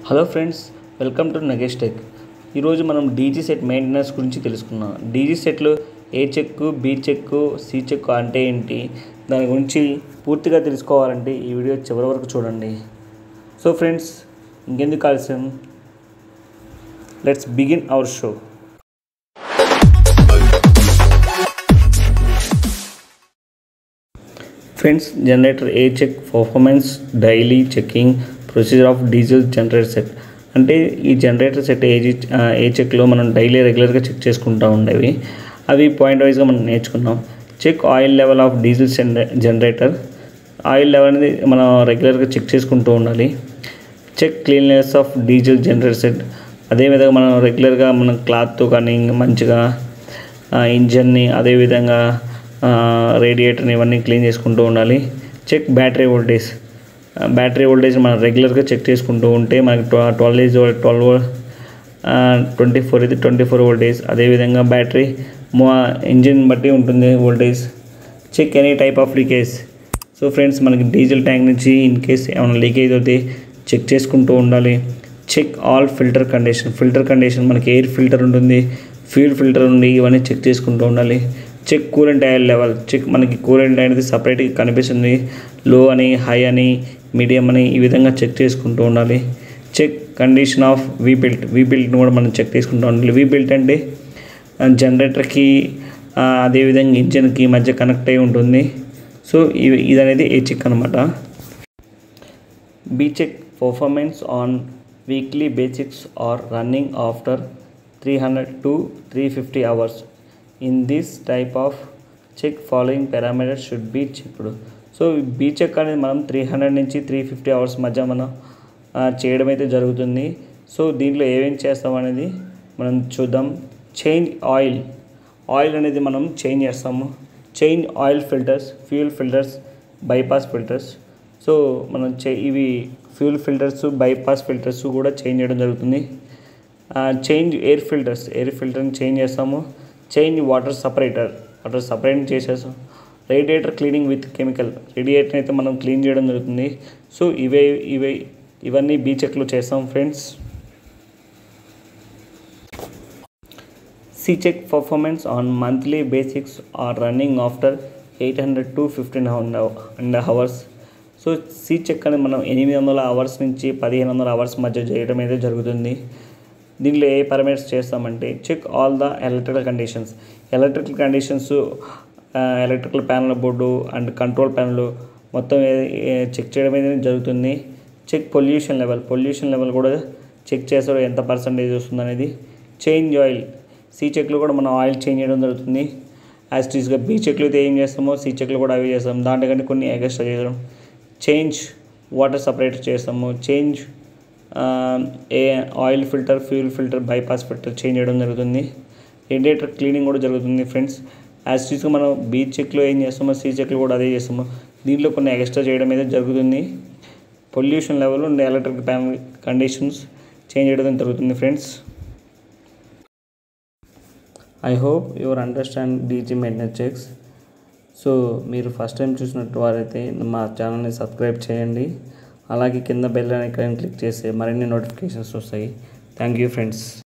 hello friends welcome to Nagesh tech ఈరోజు మనం DG set maintenance గురించి తెలుసుకుందాం డీజీ సెట్లు A check B check C check అంటే ఏంటి దాని గురించి పూర్తిగా తెలుసుకోవాలంటే ఈ వీడియో చివరి వరకు చూడండి సో ఫ్రెండ్స్ ఇంకెందుకు ఆలస్యం let's begin our show friends generator A check performance daily checking procedure of diesel generator set అంటే ఈ జనరేటర్ సెట్ ఏ ఏ చెక్లో మనం డైలీ రెగ్యులర్గా చెక్ చేసుకుంటూ ఉండేవి అవి పాయింట్ వైజ్గా మనం నేర్చుకున్నాం check oil level of diesel generator oil level అనేది మనం రెగ్యులర్గా చెక్ చేసుకుంటూ ఉండాలి check cleanliness of diesel generator set అదేవిధంగా మనం రెగ్యులర్గా మనం క్లాత్తో కానీ ఇంకా మంచిగా ఇంజన్ని అదేవిధంగా రేడియేటర్ని ఇవన్నీ క్లీన్ చేసుకుంటూ ఉండాలి check battery voltage battery voltage మనం రెగ్యులర్గా చెక్ చేసుకుంటూ ఉంటే మనకి twelve age twelve twenty four ఇది ట్వంటీ ఫోర్ వోల్టేజ్ అదేవిధంగా బ్యాటరీ ఇంజిన్ బట్టి ఉంటుంది voltage check any type of leakage so friends మనకి డీజిల్ ట్యాంక్ నుంచి ఇన్ కేస్ ఏమైనా లీకేజ్ అవుతే చెక్ చేసుకుంటూ ఉండాలి check all filter condition filter condition మనకి ఎయిర్ ఫిల్టర్ ఉంటుంది ఫ్యూల్ ఫిల్టర్ ఉంది ఇవన్నీ చెక్ చేసుకుంటూ ఉండాలి check coolant oil level check మనకి కూలెంట్ అనేది సపరేట్గా కనిపిస్తుంది లో అని హై అని మీడియం అని ఈ విధంగా చెక్ చేసుకుంటూ ఉండాలి check condition of V belt V బిల్ట్ని కూడా మనం చెక్ చేసుకుంటూ ఉండాలి వీ బిల్ట్ అంటే జనరేటర్కి అదేవిధంగా ఇంజన్కి మధ్య కనెక్ట్ అయి ఉంటుంది సో ఇది ఇది అనేది ఏ చెక్ అనమాట B check performance on weekly basics or running after three hundred to three fifty hours in this type of check following parameters should be checked so B check అనేది మనం three hundred నుంచి three fifty hours మధ్య మనం చేయడం అయితే జరుగుతుంది so దీంట్లో ఏమేం చేస్తాం అనేది మనం చూద్దాం చేంజ్ ఆయిల్ ఆయిల్ అనేది మనం చేంజ్ చేస్తాము change oil filters fuel filters bypass filters so మనం చే ఇవి ఫ్యూల్ ఫిల్టర్స్ బైపాస్ ఫిల్టర్స్ కూడా చేంజ్ చేయడం జరుగుతుంది చేంజ్ ఎయిర్ ఫిల్టర్స్ ఎయిర్ ఫిల్టర్ని చేంజ్ చేస్తాము change water separator water separate చేసేస్తాం radiator cleaning with chemical radiator అయితే మనం క్లీన్ చేయడం జరుగుతుంది సో ఇవే ఇవే ఇవన్నీ బీ చెక్లు చేస్తాం friends C check performance on monthly basics or running after eight hundred to fifteen and hours so C check అనేది మనం ఎనిమిది వందల అవర్స్ నుంచి పదిహేను వందల అవర్స్ మధ్య చేయడం అయితే జరుగుతుంది దీంట్లో ఏ పారామీటర్స్ చేస్తామంటే check all the electrical conditions electrical conditions electrical panel board and control panel మొత్తం చెక్ చేయడం అయితే జరుగుతుంది check pollution level pollution level కూడా చెక్ చేస్తారు ఎంత పర్సంటేజ్ వస్తుంది అనేది చేంజ్ ఆయిల్ సి చెక్లో కూడా మనం ఆయిల్ చేంజ్ చేయడం జరుగుతుంది యాస్టీస్గా బీ చెక్లు అయితే ఏం చేస్తామో సి చెక్లు కూడా అవి చేస్తాం దాంట్లో కొన్ని ఎక్స్ట్రా చేయడం చేంజ్ వాటర్ సపరేట్ చేస్తాము change A oil filter fuel filter bypass filter change చేయడం జరుగుతుంది రేడియేటర్ క్లీనింగ్ కూడా జరుగుతుంది ఫ్రెండ్స్ యాజ్ టీస్గా మనం బీ చెక్లో ఏం చేస్తామో సి చెక్లో కూడా అదే చేస్తాము దీంట్లో కొన్ని ఎక్స్ట్రా చేయడం అయితే జరుగుతుంది pollution level and electric panel conditions change చేయడం జరుగుతుంది friends I hope your understand DG maintenance checks so మీరు ఫస్ట్ టైం చూసినట్టు వారైతే మా ఛానల్ని సబ్స్క్రైబ్ చేయండి అలాగే కింద బెల్ ఐకాన్ క్లిక్ చేస్తే మరిన్ని నోటిఫికేషన్స్ వస్తాయి థ్యాంక్ యూ ఫ్రెండ్స్